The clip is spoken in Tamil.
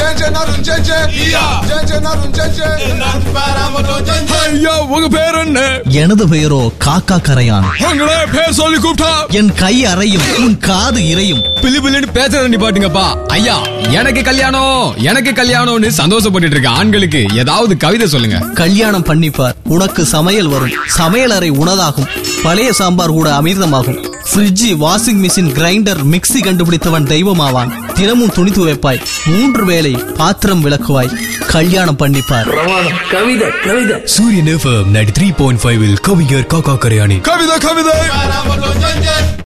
ஐயா உங்க பேர் என்ன எனது பெயரோ காக்கா கரையான் உங்களே பேர் சொல்லி கூப்பிட்டா என் கை அறையும் உன் காது இறையும் பிளி பிள்ளைன்னு பேசுறத நிப்பாட்டுங்கப்பா ஐயா எனக்கு கல்யாணம் எனக்கு கல்யாணம்னு சந்தோஷப்பட்டுட்டு இருக்க ஆண்களுக்கு ஏதாவது கவிதை சொல்லுங்க கல்யாணம் பண்ணிப்பார் உனக்கு சமையல் வரும் சமையல் அறை உனதாகும் பழைய சாம்பார் கூட அமிர்தமாகும் fridge washing machine grinder mixie கண்டுபிடித்தவன் தெய்வமாவான் தினமும் துணி துவைப்பாய் மூன்று வேளை பாத்திரம் விளக்குவாய் கல்யாணம் பண்ணிப்பார் கவிதை கவிதை Suryan FM ninety three point five கவிஞர் காக்கா கரையாணி கவிதை கவிதை